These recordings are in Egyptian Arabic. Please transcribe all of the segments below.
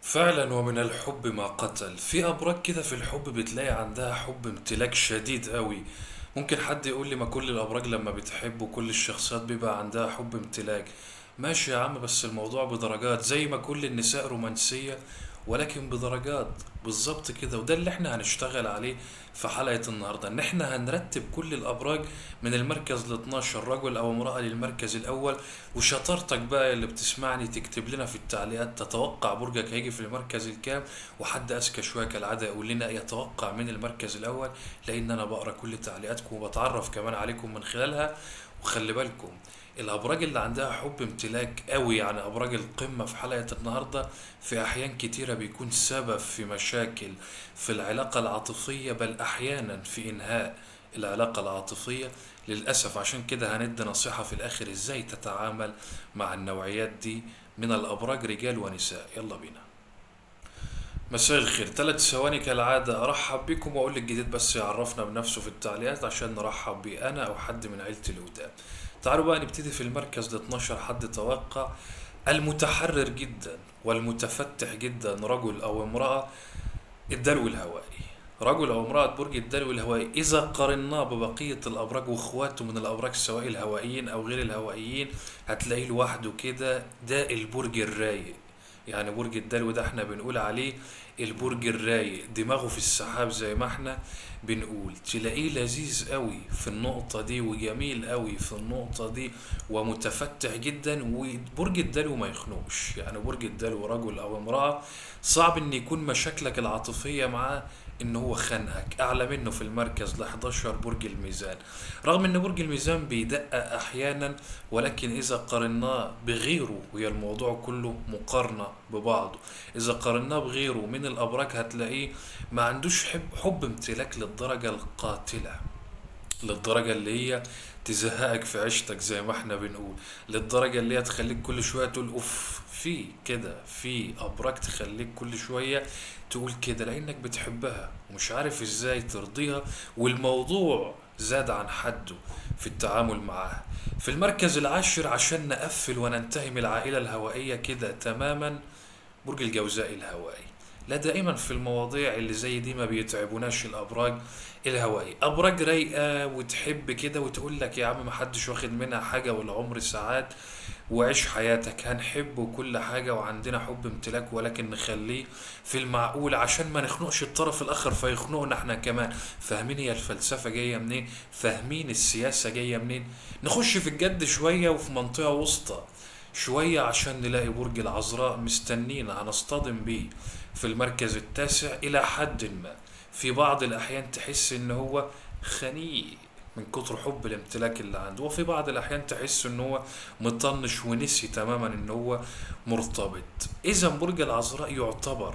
فعلا ومن الحب ما قتل في أبراج كده في الحب بتلاقي عندها حب امتلاك شديد قوي ممكن حد يقول لي ما كل الأبراج لما بتحب وكل الشخصيات بيبقى عندها حب امتلاك ماشي يا عم بس الموضوع بدرجات زي ما كل النساء رومانسية ولكن بدرجات بالظبط كده وده اللي احنا هنشتغل عليه في حلقة النهاردة ان احنا هنرتب كل الابراج من المركز ل 12 رجل او امرأة للمركز الاول وشطارتك بقى اللي بتسمعني تكتب لنا في التعليقات تتوقع برجك هيجي في المركز الكام وحد اذكى شوية كالعادة يقول لنا يتوقع من المركز الاول لان انا بقرا كل تعليقاتكم وبتعرف كمان عليكم من خلالها وخلي بالكم الابراج اللي عندها حب امتلاك قوي يعني ابراج القمه في حلقه النهارده في احيان كتيره بيكون سبب في مشاكل في العلاقه العاطفيه بل احيانا في انهاء العلاقه العاطفيه للاسف عشان كده هندي نصيحه في الاخر ازاي تتعامل مع النوعيات دي من الابراج رجال ونساء يلا بينا مساء الخير ثلاث ثواني كالعادة أرحب بكم وأقول الجديد بس يعرفنا بنفسه في التعليقات عشان نرحب بيه أنا أو حد من عيلتي القدام تعالوا بقى نبتدي في المركز ال 12 حد توقع المتحرر جدا والمتفتح جدا رجل أو امرأة الدلو الهوائي رجل أو امرأة برج الدلو الهوائي إذا قارناه ببقية الأبراج وإخواته من الأبراج سواء الهوائيين أو غير الهوائيين هتلاقيه لوحده كده ده البرج الرايق يعني برج الدلو ده احنا بنقول عليه البرج الرايق دماغه في السحاب زي ما احنا بنقول تلاقيه لذيذ قوي في النقطة دي وجميل قوي في النقطة دي ومتفتح جدا وبرج الدلو ما يخنقش يعني برج الدلو رجل او امرأة صعب ان يكون مشاكلك العاطفية معاه ان هو خانقك اعلى منه في المركز ل 11 برج الميزان رغم ان برج الميزان بيدقق احيانا ولكن اذا قارناه بغيره وهي الموضوع كله مقارنة ببعضه اذا قارناه بغيره من الابراج هتلاقيه ما عندوش حب, حب امتلاك للدرجة القاتلة للدرجة اللي هي تزهقك في عيشتك زي ما احنا بنقول للدرجة اللي هي تخليك كل شوية تقول اوف في كده في ابراج تخليك كل شوية تقول كده لانك بتحبها ومش عارف ازاي ترضيها والموضوع زاد عن حده في التعامل معاها في المركز العاشر عشان نقفل وننتهي من العائلة الهوائية كده تماما برج الجوزاء الهوائي لا دائما في المواضيع اللي زي دي ما بيتعبوناش الابراج الهوائي ابراج رايقه وتحب كده وتقول لك يا عم ما حدش واخد منها حاجه والعمر ساعات وعيش حياتك هنحب وكل حاجه وعندنا حب امتلاك ولكن نخليه في المعقول عشان ما نخنقش الطرف الاخر فيخنقنا احنا كمان فاهمين هي الفلسفه جايه منين فاهمين السياسه جايه منين نخش في الجد شويه وفي منطقه وسطى شويه عشان نلاقي برج العذراء مستنينا هنصطدم بيه في المركز التاسع إلى حد ما في بعض الأحيان تحس إن هو خنيق من كتر حب الامتلاك اللي عنده وفي بعض الأحيان تحس إن هو مطنش ونسي تماما إن هو مرتبط إذا برج العذراء يعتبر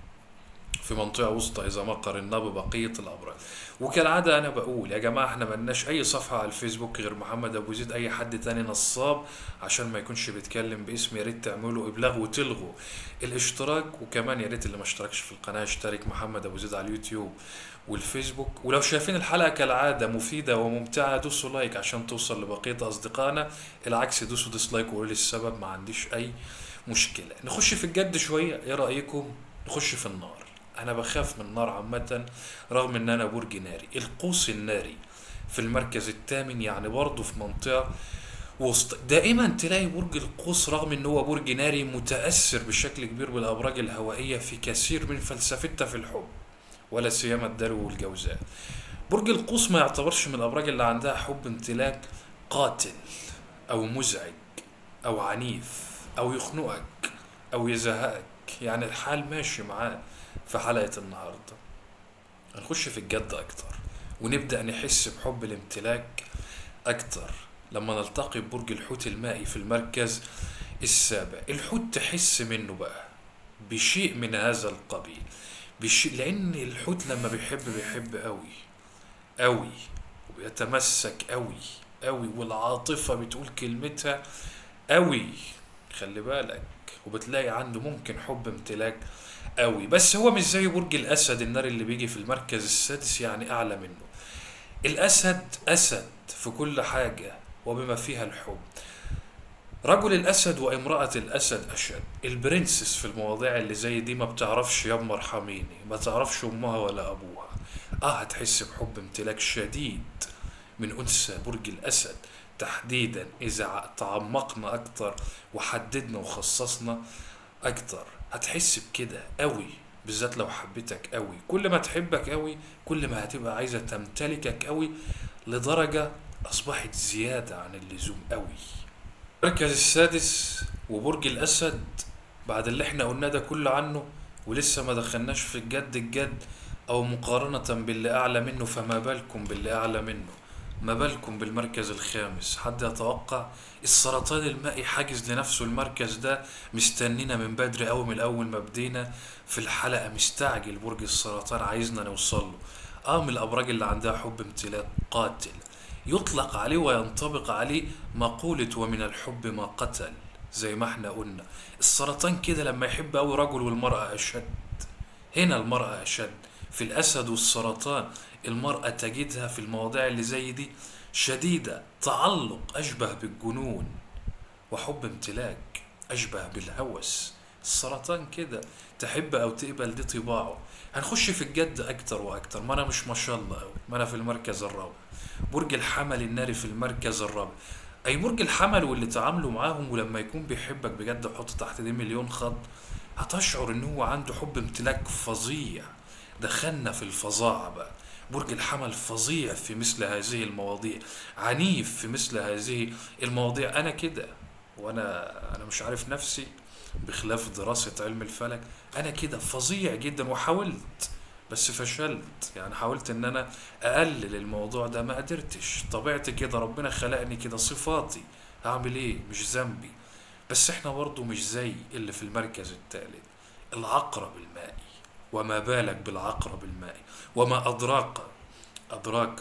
في منطقة وسطى إذا ما قارناه ببقية الأبراج وكالعادة أنا بقول يا جماعة إحنا ملناش أي صفحة على الفيسبوك غير محمد أبو زيد أي حد تاني نصاب عشان ما يكونش بيتكلم باسم يا ريت تعملوا إبلاغ وتلغوا الاشتراك وكمان يا ريت اللي ما اشتركش في القناة يشترك محمد أبو زيد على اليوتيوب والفيسبوك ولو شايفين الحلقة كالعادة مفيدة وممتعة دوسوا لايك عشان توصل لبقية أصدقائنا العكس دوسوا ديسلايك وقولوا لي السبب ما عنديش أي مشكلة نخش في الجد شوية إيه رأيكم نخش في النار انا بخاف من النار عامة رغم ان انا برج ناري القوس الناري في المركز الثامن يعني برضه في منطقة وسط دائما تلاقي برج القوس رغم ان هو برج ناري متأثر بشكل كبير بالابراج الهوائية في كثير من فلسفتها في الحب ولا سيما الدلو والجوزاء برج القوس ما يعتبرش من الابراج اللي عندها حب امتلاك قاتل او مزعج او عنيف او يخنقك او يزهقك يعني الحال ماشي معاه في حلقة النهاردة هنخش في الجد أكتر ونبدأ نحس بحب الامتلاك أكتر لما نلتقي ببرج الحوت المائي في المركز السابع الحوت تحس منه بقى بشيء من هذا القبيل بشيء لأن الحوت لما بيحب بيحب قوي قوي وبيتمسك قوي قوي والعاطفة بتقول كلمتها قوي خلي بالك وبتلاقي عنده ممكن حب امتلاك قوي بس هو مش زي برج الاسد النار اللي بيجي في المركز السادس يعني اعلى منه الاسد اسد في كل حاجه وبما فيها الحب رجل الأسد وامرأة الأسد أشد البرنسس في المواضيع اللي زي دي ما بتعرفش يما ارحميني ما تعرفش أمها ولا أبوها آه هتحس بحب امتلاك شديد من أنثى برج الأسد تحديدا إذا تعمقنا أكتر وحددنا وخصصنا أكتر هتحس بكده قوي بالذات لو حبيتك قوي كل ما تحبك قوي كل ما هتبقى عايزة تمتلكك قوي لدرجة أصبحت زيادة عن اللزوم قوي المركز السادس وبرج الأسد بعد اللي احنا قلناه ده كله عنه ولسه ما دخلناش في الجد الجد أو مقارنة باللي أعلى منه فما بالكم باللي أعلى منه ما بالكم بالمركز الخامس حد يتوقع السرطان المائي حاجز لنفسه المركز ده مستنينا من بدري أوي من أول ما بدينا في الحلقة مستعجل برج السرطان عايزنا نوصل له اه من الأبراج اللي عندها حب امتلاك قاتل يطلق عليه وينطبق عليه مقولة ومن الحب ما قتل زي ما احنا قلنا السرطان كده لما يحب أوي رجل والمرأة أشد هنا المرأة أشد في الأسد والسرطان المرأة تجدها في المواضيع اللي زي دي شديدة تعلق أشبه بالجنون وحب امتلاك أشبه بالهوس السرطان كده تحب أو تقبل دي طباعه هنخش في الجد أكتر وأكتر ما أنا مش ما شاء الله أوي ما أنا في المركز الرابع برج الحمل الناري في المركز الرابع أي برج الحمل واللي تعاملوا معاهم ولما يكون بيحبك بجد حط تحت دي مليون خط هتشعر إن هو عنده حب امتلاك فظيع دخلنا في الفظاعة بقى برج الحمل فظيع في مثل هذه المواضيع عنيف في مثل هذه المواضيع انا كده وانا انا مش عارف نفسي بخلاف دراسة علم الفلك انا كده فظيع جدا وحاولت بس فشلت يعني حاولت ان انا اقلل الموضوع ده ما قدرتش طبيعتي كده ربنا خلقني كده صفاتي هعمل ايه مش ذنبي بس احنا برضو مش زي اللي في المركز الثالث العقرب المائي وما بالك بالعقرب المائي وما أدراك أدراك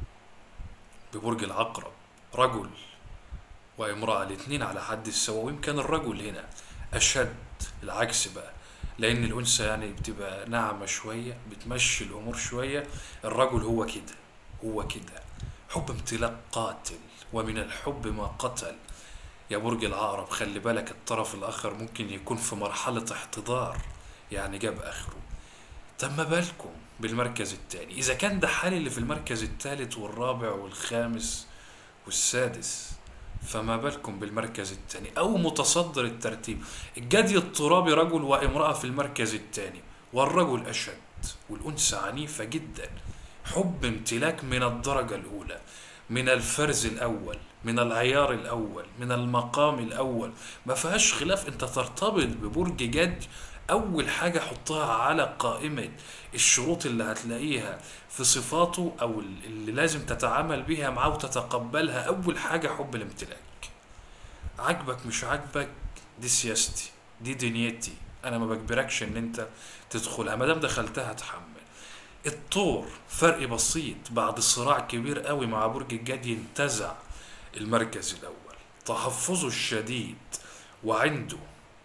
ببرج العقرب رجل وامرأة الاتنين على حد السواء ويمكن الرجل هنا أشد العكس بقى لأن الأنثى يعني بتبقى ناعمة شوية بتمشي الأمور شوية الرجل هو كده هو كده حب امتلاك قاتل ومن الحب ما قتل يا برج العقرب خلي بالك الطرف الآخر ممكن يكون في مرحلة احتضار يعني جاب آخره طب ما بالكم بالمركز الثاني إذا كان ده حال اللي في المركز الثالث والرابع والخامس والسادس فما بالكم بالمركز الثاني أو متصدر الترتيب الجدي الترابي رجل وامرأة في المركز الثاني والرجل أشد والأنثى عنيفة جدا حب امتلاك من الدرجة الأولى من الفرز الأول من العيار الأول من المقام الأول ما فيهاش خلاف أنت ترتبط ببرج جدي أول حاجة حطها على قائمة الشروط اللي هتلاقيها في صفاته أو اللي لازم تتعامل بيها معاه وتتقبلها أول حاجة حب الامتلاك عاجبك مش عاجبك دي سياستي دي دنيتي أنا ما بجبركش إن أنت تدخلها ما دام دخلتها هتحمل الطور فرق بسيط بعد صراع كبير قوي مع برج الجدي انتزع المركز الأول تحفظه الشديد وعنده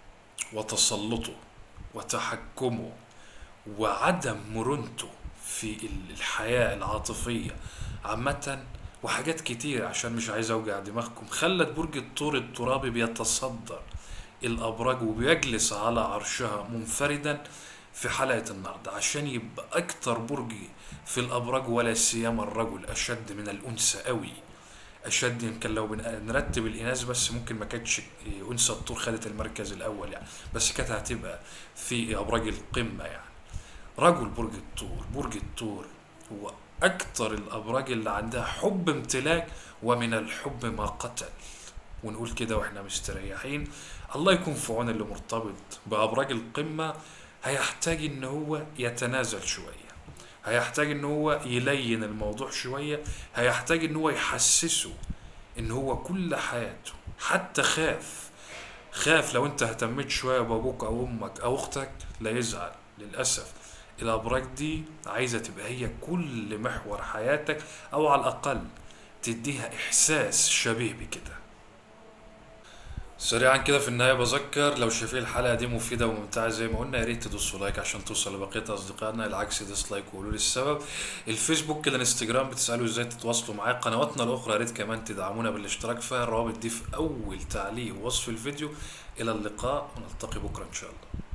وتسلطه وتحكمه وعدم مرونته في الحياة العاطفية عامة وحاجات كتير عشان مش عايز اوجع دماغكم خلت برج الثور الترابي بيتصدر الابراج وبيجلس على عرشها منفردا في حلقة النهاردة عشان يبقى اكتر برج في الابراج ولا سيما الرجل اشد من الانثى قوي اشد يمكن لو نرتب الاناث بس ممكن ما كانتش انثى الطور خدت المركز الاول يعني بس كانت هتبقى في ابراج القمه يعني رجل برج الطور برج الطور هو اكتر الابراج اللي عندها حب امتلاك ومن الحب ما قتل ونقول كده واحنا مستريحين الله يكون في عون اللي مرتبط بابراج القمه هيحتاج ان هو يتنازل شويه هيحتاج ان هو يلين الموضوع شوية هيحتاج ان هو يحسسه ان هو كل حياته حتى خاف خاف لو انت اهتميت شوية بابوك او امك او اختك لا يزعل للأسف الابراج دي عايزة تبقى هي كل محور حياتك او على الاقل تديها احساس شبيه بكده سريعا كده في النهاية بذكر لو شايفين الحلقة دي مفيدة وممتعة زي ما قلنا يا ريت تدوسوا لايك عشان توصل لبقية أصدقائنا العكس ديسلايك وقولوا لي السبب الفيسبوك كده الانستجرام بتسألوا ازاي تتواصلوا معايا قنواتنا الأخرى يا ريت كمان تدعمونا بالاشتراك فيها الروابط دي في أول تعليق ووصف الفيديو إلى اللقاء ونلتقي بكرة إن شاء الله